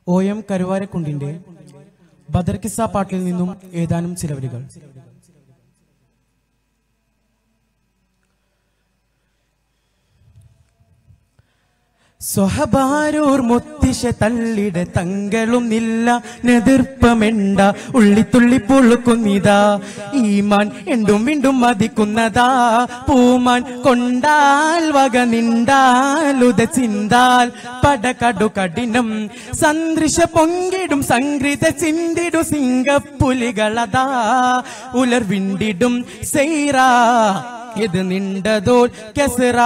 O M കരുവാരക്കുണ്ടിന്റെ ബദർ കിസ്സ പാട്ടിൽ നിന്നും ഏതാനും ചില വരികൾ സ്വഹബാരൂർ മുത്തിശ തള്ളിട തങ്ങളും നില്ല നെതിർപ്പമെണ്ട ഉള്ളിത്തുള്ളി പൊളുക്കുന്നിതാ ഈമാൻ എണ്ടും വീണ്ടും മതിക്കുന്നതാ പൂമാൻ കൊണ്ടാൽ വക നിണ്ടാലുത ചിന്താൽ പടകടു കഠിനം സന്ദൃശ പൊങ്കിടും സംഗൃത ചിന്തിടു സിംഗപ്പുലികളതാ ഉലർവിണ്ടിടും സെയ്റാ ഇത് നിണ്ടതോൽ കെസറാ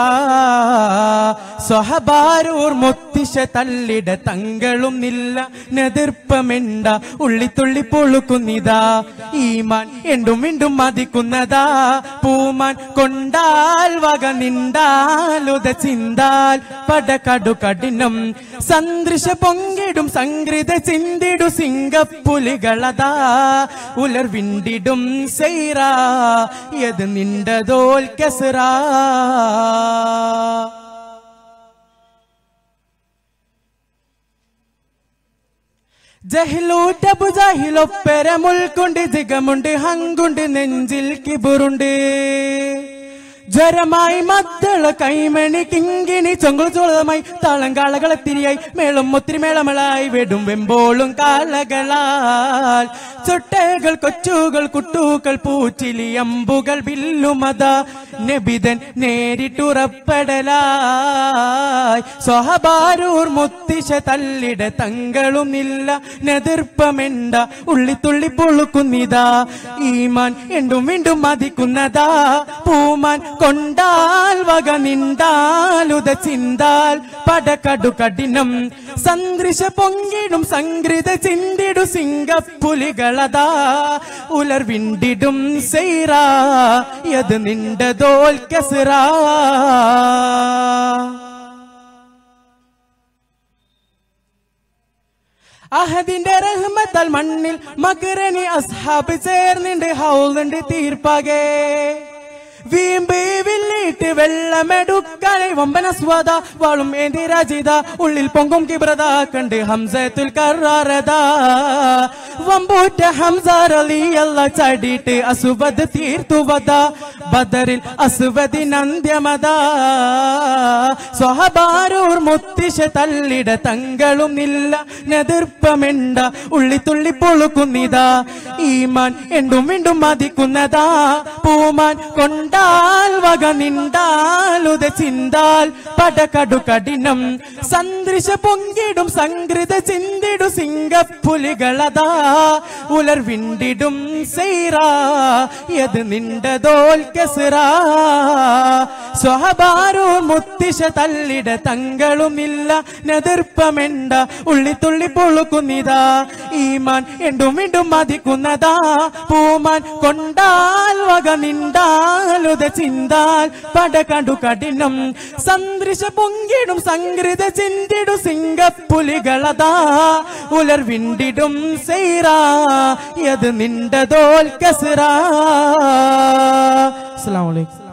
സ്വഹബാരൂർ മുത്തിശ തള്ളിട തങ്ങളും നില്ല നെതിർപ്പമെണ്ട ഉള്ളിത്തുള്ളി പൊളുക്കുന്നിതാ ഈമാൻ എണ്ടും വീണ്ടും മതിക്കുന്നതാ പൂമാൻ കൊണ്ടാൽ വക നിണ്ടാലുത ചിന്താൽ പടകടു കഠിനം സന്ദൃശ പൊങ്കിടും സംഗൃത ചിന്തിടു സിംഗപ്പുലികളതാ ഉലർവിണ്ടിടും സെയ്റാ യത് നിണ്ടതോൽ കെസറാ ജഹിലൂറ്റബു ജഹിലൊപ്പെര മുൾക്കുണ്ട് ജിഗമുണ്ട് ഹങ്കുണ്ട് നെഞ്ചിൽ കിബുറുണ്ട് ജ്വരമായി മദ്ദള കൈമണി കിങ്കിണി ചൊങ്കുൾ ചോളമായി താളം കാളകളെ തിരിയായി മേളം ഒത്തിരി മേളമളായി വെടും വെമ്പോളും കാളകളാൽ ചൊട്ടകൾ കൊച്ചുകൾ കുട്ടൂക്കൾ പൂച്ചിലി അമ്പുകൾ വില്ലുമത നബിതൻ നേരിട്ടുറപ്പെടലായി സ്വഹബാരൂർ മുത്തിശ തല്ലിട തങ്ങളും ഇല്ല നെതിർപ്പമെണ്ട ഉള്ളിത്തുള്ളി പൊളുക്കുന്നിതാ ഈമാൻ എണ്ടും വീണ്ടും മതിക്കുന്നതാ പൂമാൻ കൊണ്ടാൽ വക നിണ്ടാലുത ചിന്താൽ പടകടു കഠിനം സന്ദൃശ പൊങ്കിടും സംഗൃത ചിന്തിടു സിംഗപ്പുലികളതാ ഉലർവിണ്ടിടും സെയ്റാ യത് നിണ്ടതോൽ കെസറാ അഹദിന്റെ റഹ്മത്താൽ മണ്ണിൽ മകരനി അസ്ഹാബ് ചേർന്നിണ്ട് ഹൗലുണ്ട് തീർപ്പാകെ വീമ്പ് വില്ലിട്ട് വെള്ളമെടുക്കാനെ വമ്പന സ്വാദ വാളും ഏന്തി രാജിത ഉള്ളിൽ പൊങ്കും കിബ്രത കണ്ട് ഹംസത്തുൽ കറാറത വമ്പൂറ്റ ഹംസാറലിയല്ല ചടിയിട്ട് അസുവത് തീർത്തുവത ബദറിൽ അസുവദിനന്ത്യമത സ്വഹബാരൂർ മുത്തിശ തല്ലിട തങ്ങളും നില്ല നെതിർപ്പമെണ്ട ഉള്ളിത്തുള്ളി പൊളുക്കുന്നിതാ ഈമാൻ എണ്ടും വീണ്ടും മതിക്കുന്നതാ പൂമാൻ കൊണ്ടാൽ വക നിണ്ടാലുത ചിന്താൽ പടകടു കഠിനം സന്ദൃശ പൊങ്കിടും സംഗൃത ചിന്തിടു സിംഗപ്പുലികളതാ ഉലർവിണ്ടിടും സെയ്റാ യത് നിണ്ടതോൽ കെസറാ സ്വഹബാരോ മുത്തിശ തല്ലിട തങ്ങളുമില്ല നെതിർപ്പമെണ്ട ഉള്ളിത്തുള്ളി പൊളുക്കുന്നിതാ ഈമാൻ എണ്ടും വീണ്ടും മതിക്കുന്നതാ പൂമാൻ കൊണ്ടാൽ വക നിണ്ടാലുത ചിന്താൽ പടകടു കഠിനം സന്ദൃശ പൊങ്കിടും സംഗൃത ചിന്തിടു സിംഗപ്പുലികളതാ ഉലർവിണ്ടിടും സെയ്റാ യത് നിണ്ടതോൽ കസറാ അസ്സലാമു അലൈക്കും